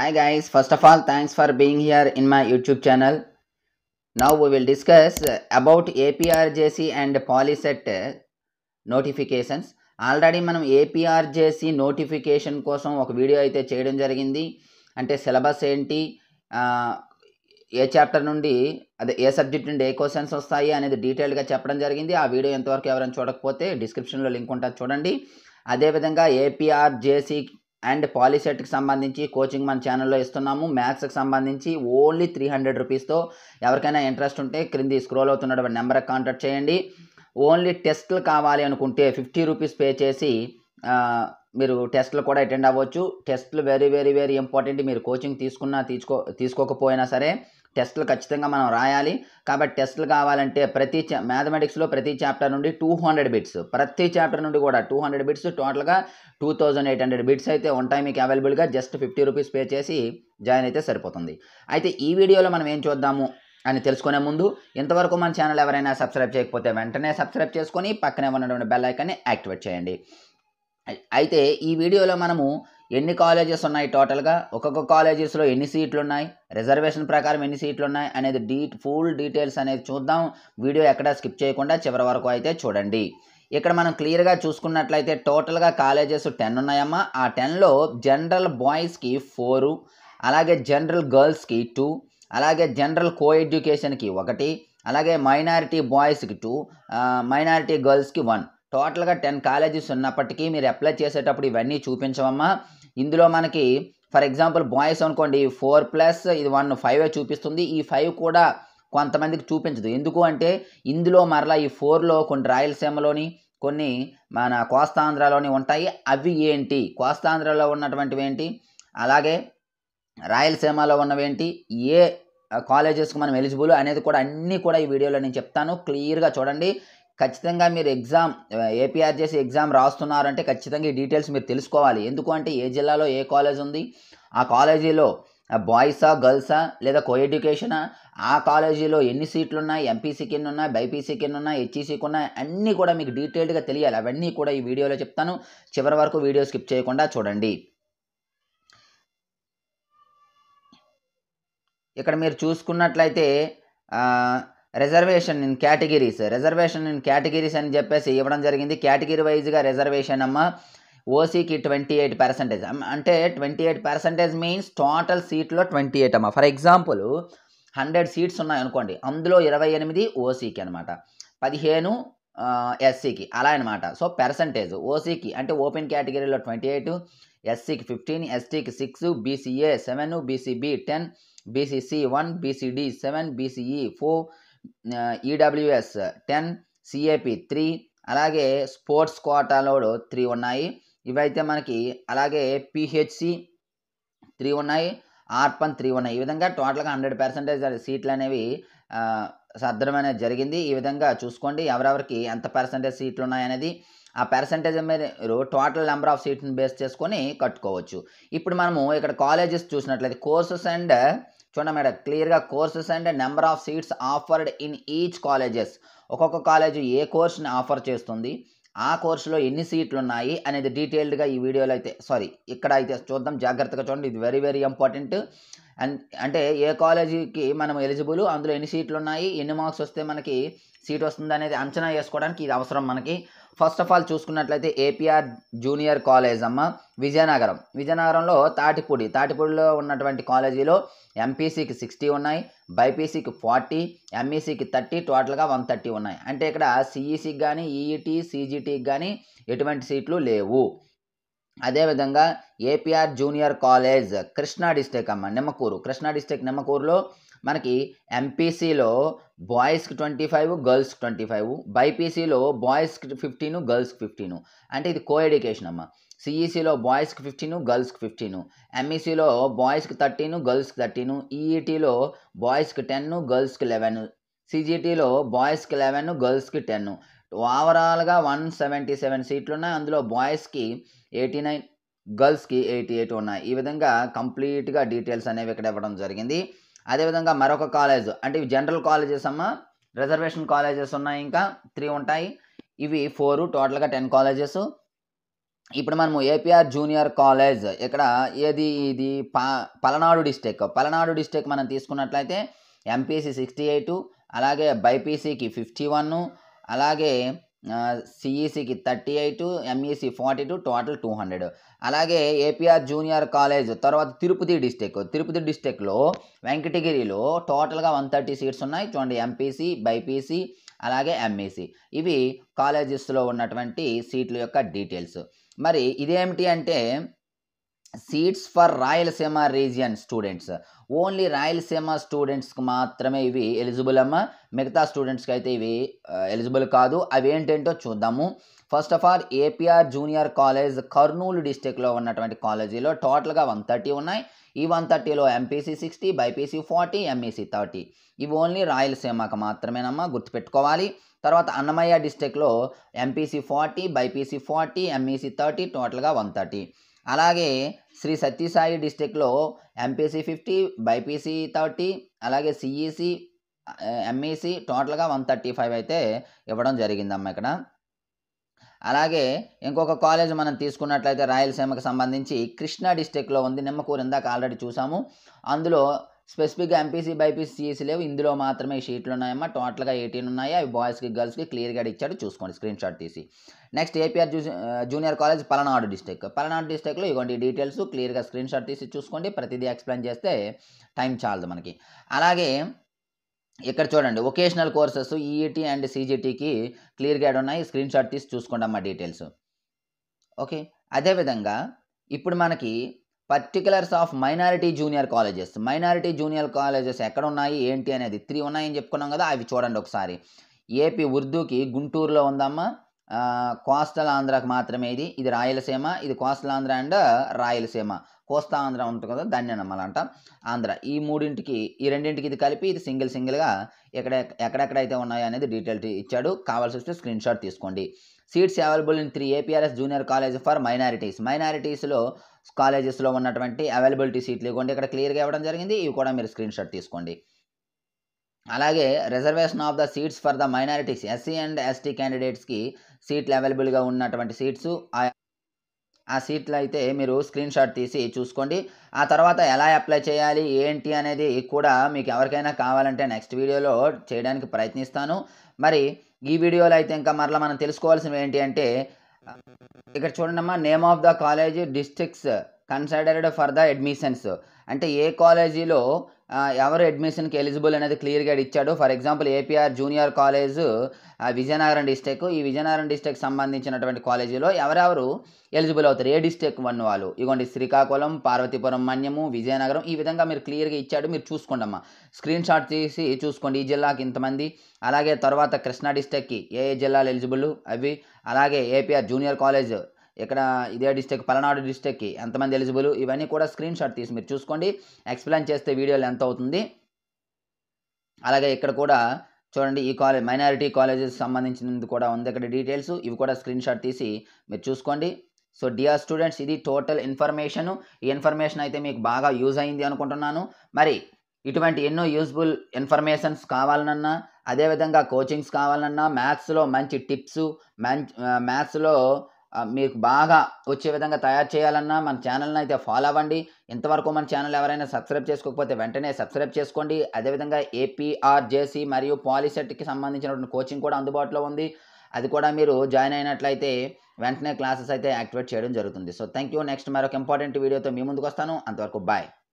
Hi guys, first of all, thanks for being here in my YouTube channel. Now we will discuss uh, about APRJC and Polyset uh, notifications. Already మనం APRJC notification కోసం ఒక video అయితే చేయడం జరిగింది అంటే syllabus ఏంటి ఆ, ఏ chapter నుండి అదే ఏ సబ్జెక్ట్ నుండి ఏ క్వశ్చన్స్ వస్తాయి అనేది డీటెయిల్గా చెప్పడం జరిగింది ఆ వీడియో ఎంతవరకు ఎవరైనా చూడకపోతే డిస్క్రిప్షన్లో లింక్ ఉంటుంది చూడండి అదేవిధంగా ఏపీఆర్జేసి అండ్ పాలిసెట్కి సంబంధించి కోచింగ్ మన ఛానల్లో ఇస్తున్నాము మ్యాథ్స్కి సంబంధించి ఓన్లీ త్రీ హండ్రెడ్ రూపీస్తో ఎవరికైనా ఇంట్రెస్ట్ ఉంటే క్రింది స్క్రోల్ అవుతున్నటువంటి నెంబర్కి కాంటాక్ట్ చేయండి ఓన్లీ టెస్ట్లు కావాలి అనుకుంటే ఫిఫ్టీ రూపీస్ పే చేసి ఆ, మీరు టెస్ట్లు కూడా అటెండ్ అవ్వచ్చు టెస్ట్లు వెరీ వెరీ వెరీ ఇంపార్టెంట్ మీరు కోచింగ్ తీసుకున్నా తీసుకో తీసుకోకపోయినా సరే టెస్ట్లు ఖచ్చితంగా మనం రాయాలి కాబట్టి టెస్ట్లు కావాలంటే ప్రతి చా మ్యాథమెటిక్స్లో ప్రతి చాప్టర్ నుండి టూ హండ్రెడ్ బిట్స్ ప్రతి చాప్టర్ నుండి కూడా టూ హండ్రెడ్ బిట్స్ టోటల్గా two thousand eight hundred bits అయితే ఉంటాయి మీకు అవైలబుల్గా జస్ట్ ఫిఫ్టీ రూపీస్ పే చేసి జాయిన్ అయితే సరిపోతుంది అయితే ఈ వీడియోలో మనం ఏం చూద్దాము అని తెలుసుకునే ముందు ఇంతవరకు మన ఛానల్ ఎవరైనా సబ్స్క్రైబ్ చేయకపోతే వెంటనే సబ్స్క్రైబ్ చేసుకొని పక్కనే ఉన్నటువంటి బెల్ ఐకాన్ని యాక్టివేట్ చేయండి అయి- అయితే ఈ వీడియోలో మనము ఎన్ని కాలేజెస్ ఉన్నాయి టోటల్గా ఒక్కొక్క కాలేజెస్లో ఎన్ని సీట్లు ఉన్నాయి రిజర్వేషన్ ప్రకారం ఎన్ని సీట్లు ఉన్నాయి అనేది డీ ఫుల్ డీటెయిల్స్ అనేది చూద్దాం వీడియో ఎక్కడ స్కిప్ చేయకుండా చివరి వరకు అయితే చూడండి ఇక్కడ మనం క్లియర్గా చూసుకున్నట్లయితే టోటల్గా కాలేజెస్ టెన్ ఉన్నాయమ్మా ఆ టెన్లో జనరల్ బాయ్స్కి ఫోరు అలాగే జనరల్ గర్ల్స్కి టూ అలాగే జనరల్ కో ఎడ్యుకేషన్కి ఒకటి అలాగే మైనారిటీ బాయ్స్కి టూ మైనారిటీ గర్ల్స్కి వన్ టోటల్గా టెన్ కాలేజెస్ ఉన్నప్పటికీ మీరు అప్లై చేసేటప్పుడు ఇవన్నీ చూపించవమ్మా ఇందులో మనకి ఫర్ ఎగ్జాంపుల్ బాయ్స్ అనుకోండి ఫోర్ ప్లస్ ఇది వన్ ఫైవ్ చూపిస్తుంది ఈ ఫైవ్ కూడా కొంతమందికి చూపించదు ఎందుకు అంటే ఇందులో మరలా ఈ ఫోర్లో కొన్ని రాయలసీమలోని కొన్ని మన కోస్తాంధ్రలోని ఉంటాయి అవి ఏంటి కోస్తాంధ్రలో ఉన్నటువంటివి ఏంటి అలాగే రాయలసీమలో ఉన్నవేంటి ఏ కాలేజెస్కి మనం ఎలిజిబుల్ అనేది కూడా అన్నీ కూడా ఈ వీడియోలో నేను చెప్తాను క్లియర్గా చూడండి ఖచ్చితంగా మీరు ఎగ్జామ్ ఏపీఆర్జేసి ఎగ్జామ్ రాస్తున్నారంటే ఖచ్చితంగా ఈ డీటెయిల్స్ మీరు తెలుసుకోవాలి ఎందుకు అంటే ఏ జిల్లాలో ఏ కాలేజ్ ఉంది ఆ కాలేజీలో బాయ్సా గర్ల్సా లేదా కో ఎడ్యుకేషనా ఆ కాలేజీలో ఎన్ని సీట్లు ఉన్నాయి ఎంపీసీకి ఎన్ని ఉన్నాయి బైపీసీకి ఎన్ని ఉన్నాయి హెచ్ఈసీకి ఉన్నాయి అన్నీ కూడా మీకు డీటెయిల్డ్గా తెలియాలి అవన్నీ కూడా ఈ వీడియోలో చెప్తాను చివరి వరకు వీడియో స్కిప్ చేయకుండా చూడండి ఇక్కడ మీరు చూసుకున్నట్లయితే reservation in categories reservation in categories అని చెప్పేసి ఇవ్వడం జరిగింది కేటగిరీ వైజ్గా రిజర్వేషన్ అమ్మ ఓసీకి ట్వంటీ ఎయిట్ పర్సెంటేజ్ అంటే twenty eight percentage means total సీట్లో ట్వంటీ ఎయిట్ అమ్మ ఫర్ ఎగ్జాంపుల్ హండ్రెడ్ సీట్స్ ఉన్నాయి అనుకోండి అందులో ఇరవై ఎనిమిది ఓసీకి అనమాట పదిహేను ఎస్సీకి అలా అనమాట సో పర్సంటేజ్ ఓసీకి అంటే ఓపెన్ కేటగిరీలో ట్వంటీ ఎయిట్ ఎస్సీకి ఫిఫ్టీన్ ఎస్టీకి six BCA seven BCB ten BCC one BCD seven BCE four EWS ten CAP three అలాగే స్పోర్ట్స్ కోటాలో త్రీ ఉన్నాయి ఇవైతే మనకి అలాగే పిహెచ్సి త్రీ ఉన్నాయి ఆర్పన్ త్రీ ఉన్నాయి ఈ విధంగా టోటల్గా హండ్రెడ్ పర్సెంటేజ్ సీట్లు అనేవి ఆ, సర్దడం అనేది జరిగింది ఈ విధంగా చూసుకోండి ఎవరెవరికి ఎంత పర్సెంటేజ్ సీట్లు ఉన్నాయనేది ఆ పర్సెంటేజ్ మీరు టోటల్ నెంబర్ ఆఫ్ సీట్ని బేస్ చేసుకొని కట్టుకోవచ్చు ఇప్పుడు మనము ఇక్కడ కాలేజెస్ చూసినట్లయితే కోర్సెస్ అండ్ చూడండి మేడం క్లియర్గా courses and number of seats offered in each colleges ఒక్కొక్క కాలేజ్ ఏ కోర్స్ని ఆఫర్ చేస్తుంది ఆ కోర్సులో ఎన్ని సీట్లు ఉన్నాయి అనేది డీటెయిల్డ్గా ఈ వీడియోలో అయితే సారీ ఇక్కడ అయితే చూద్దాం జాగ్రత్తగా చూడండి ఇది వెరీ వెరీ ఇంపార్టెంట్ అండ్ అంటే ఏ కాలేజీకి మనం ఎలిజిబుల్ అందులో ఎన్ని సీట్లు ఉన్నాయి ఎన్ని మార్క్స్ వస్తే మనకి సీట్ వస్తుంది అనేది అంచనా వేసుకోవడానికి ఇది అవసరం మనకి ఫస్ట్ ఆఫ్ ఆల్ చూసుకున్నట్లయితే ఏపీఆర్ జూనియర్ కాలేజ్ అమ్మ విజయనగరం విజయనగరంలో తాటిపూడి తాటిపూడిలో ఉన్నటువంటి కాలేజీలో ఎంపీసీకి సిక్స్టీ ఉన్నాయి బైపీసీకి ఫార్టీ ఎంఈసీకి థర్టీ టోటల్గా వన్ థర్టీ ఉన్నాయి అంటే ఇక్కడ సిఈసీకి కానీ ఈఈటీ సీజీటీకి కానీ ఎటువంటి సీట్లు లేవు అదేవిధంగా APR junior college Krishna district అమ్మ నిమ్మకూరు కృష్ణా డిస్టిక్ నిమ్మకూరులో మనకి ఎంపీసీలో బాయ్స్కి ట్వంటీ ఫైవ్ గర్ల్స్కి ట్వంటీ ఫైవ్ బైపీసీలో బాయ్స్కి ఫిఫ్టీన్ గర్ల్స్కి ఫిఫ్టీన్ అంటే ఇది కో ఎడ్యుకేషన్ అమ్మ సిఈసీలో బాయ్స్కి ఫిఫ్టీన్ గర్ల్స్కి ఫిఫ్టీన్ ఎంఈసీలో బాయ్స్కి థర్టీన్ గర్ల్స్కి థర్టీన్ ఈఈటీలో బాయ్స్కి టెన్ గర్ల్స్కి లెవెన్ సిజిటీలో బాయ్స్కి లెవెన్ గర్ల్స్కి టెన్ ఓవరాల్గా వన్ సెవెంటీ సెవెన్ సీట్లు ఉన్నాయి అందులో బాయ్స్కి ఎయిటీ నైన్ గర్ల్స్కి ఎయిటీ ఎయిట్ ఉన్నాయి ఈ విధంగా కంప్లీట్గా డీటెయిల్స్ అనేవి ఇక్కడ ఇవ్వడం జరిగింది అదేవిధంగా మరొక కాలేజ్ అంటే ఇవి జనరల్ కాలేజెస్ అమ్మ రిజర్వేషన్ కాలేజెస్ ఉన్నాయి ఇంకా త్రీ ఉంటాయి ఇవి ఫోర్ టోటల్గా టెన్ కాలేజెస్ ఇప్పుడు మనము ఏపీఆర్ జూనియర్ కాలేజ్ ఇక్కడ ఏది ఇది పా పలనాడు డిస్టిక్ పలనాడు డిస్టిక్ మనం తీసుకున్నట్లయితే ఎంపీసీ సిక్స్టీ ఎయిట్ అలాగే బైపీసీకి ఫిఫ్టీ వన్ అలాగే సిఈసికి thirty eight MEC forty two total two hundred అలాగే ఏపీఆర్ జూనియర్ కాలేజ్ తర్వాత తిరుపతి డిస్టిక్ తిరుపతి డిస్టిక్లో వెంకటగిరిలో టోటల్గా వన్ థర్టీ సీట్స్ ఉన్నాయి చూడండి ఎంపీసీ బైపీసీ అలాగే ఎంఈసి ఇవి కాలేజెస్లో ఉన్నటువంటి సీట్ల యొక్క డీటెయిల్స్ మరి ఇదేమిటి అంటే seats for Rayalaseema region students only Rayalaseema స్టూడెంట్స్కి మాత్రమే ఇవి ఎలిజిబుల్ అమ్మ మిగతా స్టూడెంట్స్కి అయితే ఇవి ఎలిజిబుల్ కాదు అవి ఏంటంటో చూద్దాము first of all APR junior college Kurnool డిస్టిక్లో ఉన్నటువంటి కాలేజీలో టోటల్గా వన్ థర్టీ ఉన్నాయి ఈ వన్ థర్టీలో MPC sixty BPC forty MEC thirty ఇవి ఓన్లీ రాయలసీమకు మాత్రమేనమ్మా గుర్తుపెట్టుకోవాలి తర్వాత అన్నమయ్య డిస్టిక్లో MPC forty BPC forty MEC thirty టోటల్గా వన్ థర్టీ అలాగే శ్రీ సత్యసాయి డిస్టిక్లో ఎంపీసీ ఫిఫ్టీ బైపీసీ థర్టీ అలాగే సిఈసి ఎంఈసి టోటల్గా వన్ థర్టీ ఫైవ్ అయితే ఇవ్వడం జరిగిందమ్మా ఇక్కడ అలాగే ఇంకొక కాలేజ్ మనం తీసుకున్నట్లయితే రాయలసీమకు సంబంధించి కృష్ణా డిస్టిక్లో ఉంది నిమ్మకూరు ఇందాక ఆల్రెడీ చూసాము అందులో స్పెసిఫిక్గా ఎంపీసీ బైపీసీ సిఎస్సి లేవు ఇందులో మాత్రమే ఈ షీట్లు ఉన్నాయమ్మా టోటల్గా ఎయిటీన్ ఉన్నాయి అవి బాయ్స్కి గర్ల్స్కి క్లియర్గా ఇచ్చాడు చూసుకోండి స్క్రీన్ షాట్ తీసి నెక్స్ట్ ఏపీఆర్ జూ junior college Palnadu district Palnadu డిస్టిక్లో ఇవ్వండి డీటెయిల్స్ క్లియర్గా స్క్రీన్ షాట్ తీసి చూసుకోండి ప్రతిదీ ఎక్స్ప్లెయిన్ చేస్తే టైం చాలదు మనకి అలాగే ఇక్కడ చూడండి వొకేషనల్ కోర్సెస్ ఈఈటీ అండ్ సీజీటీకి క్లియర్గా ఉన్నాయి స్క్రీన్ షాట్ తీసి చూసుకోండి అమ్మా డీటెయిల్స్ ఓకే అదేవిధంగా ఇప్పుడు మనకి particulars of minority junior colleges minority junior colleges ఎక్కడ ఉన్నాయి ఏంటి అనేది త్రీ ఉన్నాయని చెప్పుకున్నాం కదా అవి చూడండి ఒకసారి ఏపీ ఉర్దూకి గుంటూరులో ఉందమ్మా కోస్టల్ ఆంధ్రాకి మాత్రమే ఇది ఇది రాయలసీమ ఇది కోస్టల్ ఆంధ్ర అండ్ రాయలసీమ కోస్తా ఆంధ్ర ఉంటుంది కదా దాన్ని అనమాలంట ఆంధ్ర ఈ మూడింటికి ఈ రెండింటికి ఇది కలిపి ఇది సింగిల్ సింగిల్గా ఎక్కడ ఎక్కడెక్కడైతే ఉన్నాయో అనేది డీటెయిల్ ఇచ్చాడు కావాల్సి వస్తే స్క్రీన్ షాట్ తీసుకోండి seats available in three APRS junior college for minorities మైనారిటీస్లో కాలేజెస్లో ఉన్నటువంటి అవైలబిలిటీ సీట్లు ఇవ్వండి ఇక్కడ క్లియర్గా ఇవ్వడం జరిగింది ఇవి కూడా మీరు స్క్రీన్ షాట్ తీసుకోండి అలాగే reservation of the seats for the minorities SC and ST క్యాండిడేట్స్కి సీట్లు అవైలబుల్గా ఉన్నటువంటి సీట్స్ ఆ సీట్లు అయితే మీరు స్క్రీన్ షాట్ తీసి చూసుకోండి ఆ తర్వాత ఎలా అప్లై చేయాలి ఏంటి అనేది కూడా మీకు ఎవరికైనా కావాలంటే నెక్స్ట్ వీడియోలో చేయడానికి ప్రయత్నిస్తాను మరి ఈ వీడియోలో అయితే ఇంకా మరలా మనం తెలుసుకోవాల్సినవి ఏంటి అంటే ఇక్కడ చూడండి అమ్మా name of the college districts considered for the admissions అంటే ఏ కాలేజీలో ఎవరు అడ్మిషన్కి ఎలిజిబుల్ అనేది క్లియర్గా ఇచ్చాడు for example APR junior college Vizianagaram district ఈ విజయనగరం డిస్టిక్ సంబంధించినటువంటి కాలేజీలో ఎవరెవరు ఎలిజిబుల్ అవుతారు ఏ డిస్టిక్ వన్ వాళ్ళు ఇగోండి శ్రీకాకుళం పార్వతీపురం మన్యము విజయనగరం ఈ విధంగా మీరు క్లియర్గా ఇచ్చాడు మీరు చూసుకోండి అమ్మా స్క్రీన్ షాట్ తీసి చూసుకోండి ఈ జిల్లాకి ఇంతమంది అలాగే తర్వాత కృష్ణా డిస్టిక్కి ఏ ఏ జిల్లాలు ఎలిజిబుల్ అవి అలాగే ఏపీఆర్ జూనియర్ కాలేజ్ ఇక్కడ ఇదే డిస్టిక్ పలనాడు డిస్టిక్కి ఎంతమంది ఎలిజిబుల్ ఇవన్నీ కూడా స్క్రీన్ షాట్ తీసి మీరు చూసుకోండి ఎక్స్ప్లెయిన్ చేస్తే వీడియోలు ఎంత అవుతుంది అలాగే ఇక్కడ కూడా చూడండి ఈ కాలేజ్ మైనారిటీ కాలేజెస్ సంబంధించినది కూడా ఉంది ఇక్కడ డీటెయిల్స్ ఇవి కూడా స్క్రీన్ షాట్ తీసి మీరు చూసుకోండి సో డియర్ స్టూడెంట్స్ ఇది టోటల్ ఇన్ఫర్మేషన్ ఈ ఇన్ఫర్మేషన్ అయితే మీకు బాగా యూజ్ అయింది అనుకుంటున్నాను మరి ఇటువంటి ఎన్నో యూస్ఫుల్ ఇన్ఫర్మేషన్స్ కావాలన్నా అదేవిధంగా కోచింగ్స్ కావాలన్నా మ్యాథ్స్లో మంచి టిప్స్ మంచి మ్యాథ్స్లో మీకు బాగా వచ్చే విధంగా తయారు చేయాలన్నా మన ఛానల్ని అయితే ఫాలో అవ్వండి ఇంతవరకు మన ఛానల్ ఎవరైనా సబ్స్క్రైబ్ చేసుకోకపోతే వెంటనే సబ్స్క్రైబ్ చేసుకోండి అదేవిధంగా ఏపీఆర్జేసీ మరియు పాలిసెట్కి సంబంధించినటువంటి కోచింగ్ కూడా అందుబాటులో ఉంది అది కూడా మీరు జాయిన్ అయినట్లయితే వెంటనే క్లాసెస్ అయితే యాక్టివేట్ చేయడం జరుగుతుంది సో థ్యాంక్ యూ నెక్స్ట్ మరొక ఇంపార్టెంట్ వీడియోతో మీ ముందుకు వస్తాను అంతవరకు బాయ్